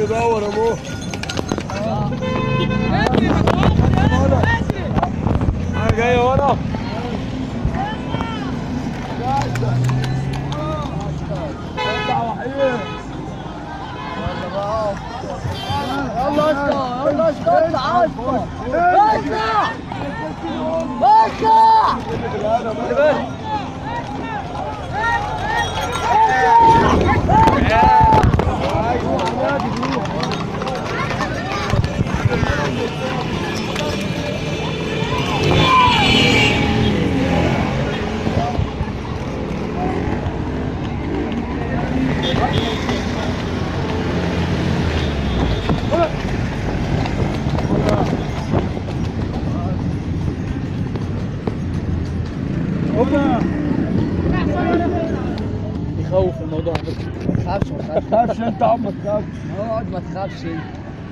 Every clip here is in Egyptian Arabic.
بيدور يا مو انا جاي ورا يلا اسطى يلا اسطى اطلع اسطى اطلع اطلع يخوف الموضوع على فكره ما تخافش ما تخافش تخافش انت يا عم ما تخافش اقعد ما تخافش انت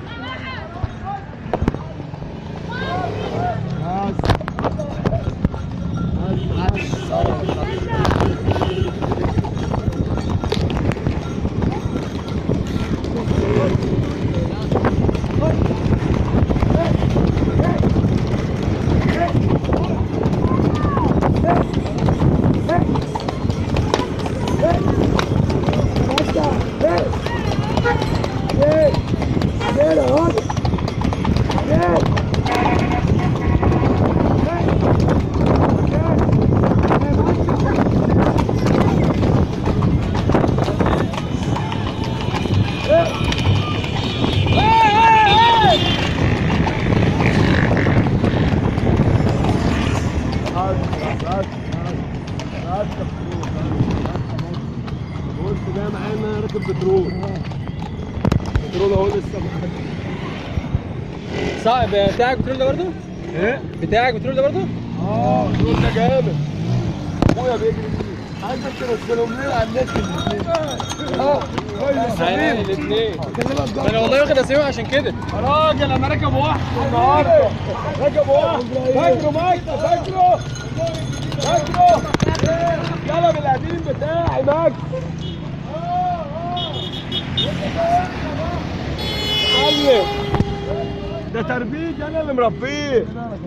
بص جاي معانا راكب بترول بترول اهو لسه معانا صعب بتاعك بترول ده برضه؟ ايه؟ بتاعك بترول ده برضه؟ اه البترول ده جامد ابويا بيجري فيه عايزك تنزلهم لنا على النت الاثنين اه كويس عيني سليم الاثنين اكلمك انا والله واخد اسامي عشان كده يا راجل انا راكب واحد النهارده راكب واحد فاكره مايك فاكره فاكره يلا بالقديم بتاعي ماك معلم ده تربيتي انا اللي مربيه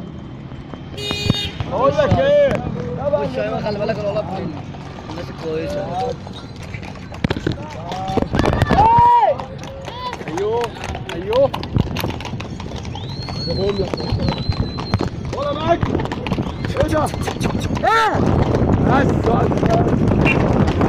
اقول لك ايه مش ايوه خلي بالك والله بتنجح الناس الكويسه ايوه ايوه جابهم لك ولا معاك ايه ده؟ بس بس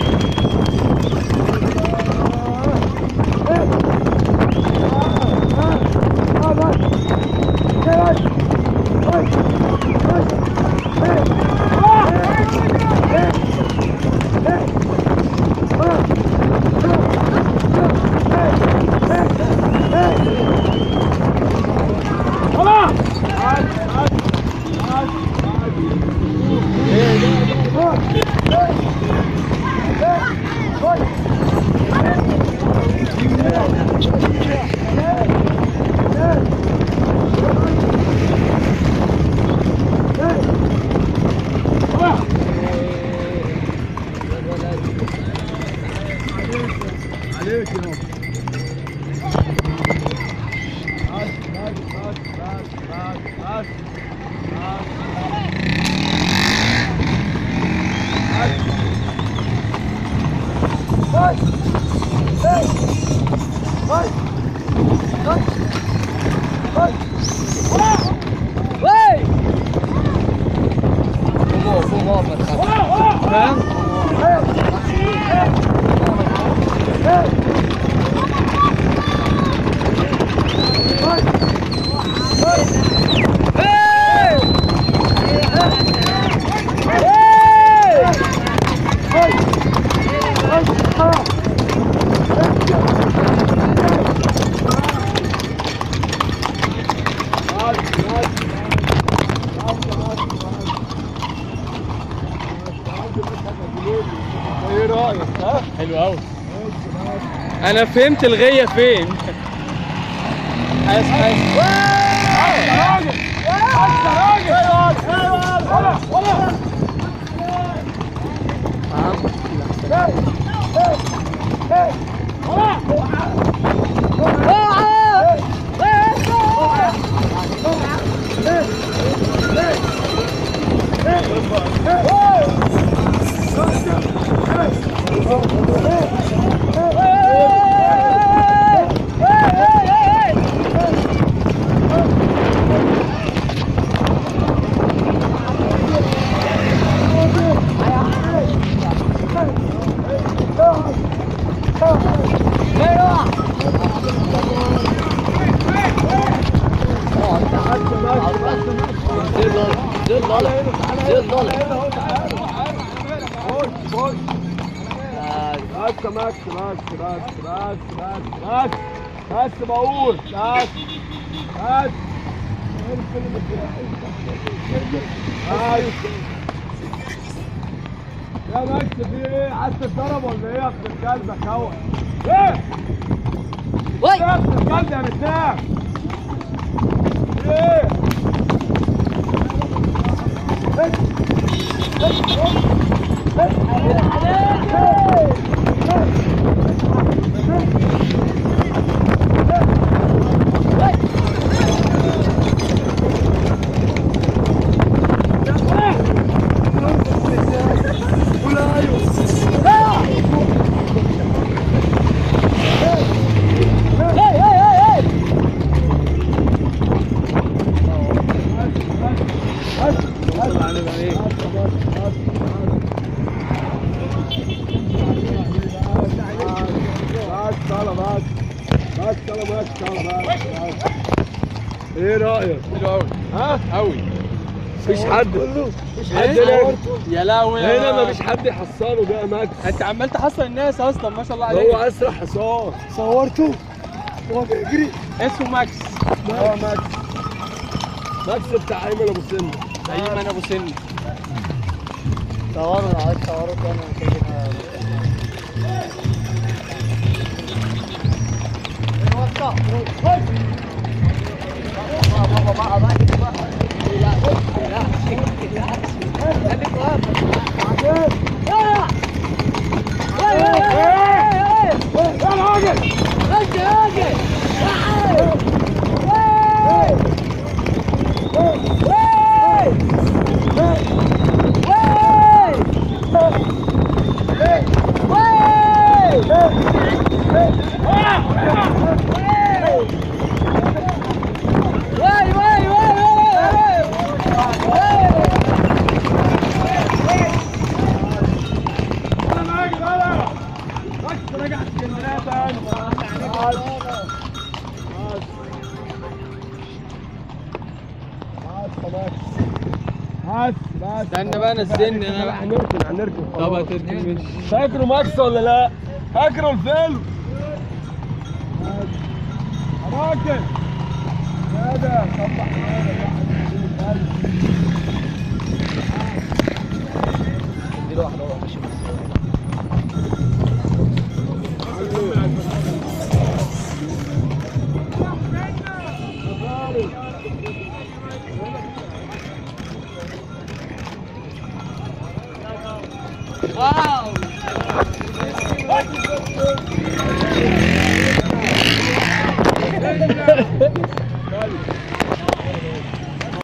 عليك يا وي فوق فوق فوق ما تخافش فاهم؟ ايه رايك ها؟ حلو قوي انا فهمت الغيه فين حاسس حاسس راجل ماكس بس بس بس بس بس بس بقول بس بس بس يا ماكس في ايه؟ عايز تتضرب ولا ايه يا ابن الكلب يا كوع؟ ايه؟ وي يا ابن الكلب يا بتاع ايه؟ بس طالع بس بس طالع بس طالع بس بس. ايه رايك؟ حلو قوي ها؟ قوي مفيش حد مفيش حد إيه؟ هنا يا لهوي هنا مفيش حد يحصله ده يا ماكس انت عمال تحصل الناس اصلا ما شاء الله هو عليك اسرع حصان صورته هو بيجري اسمه ماكس اه ماكس ماكس بتاع ايمن ابو سن ايمن ابو سن صوروا عايز صوروا انا كده يا راجل انا معاك انا ماكس رجع اسكندريه تاني بس بس بس استنى بقى نزلني انا بقى هنركن هنركن طب خلاص. هتركن ماشي فاكروا ماكس ولا لا؟ فاكروا الفيلم؟ راجل هذا صبح دي واحده واحده ماشي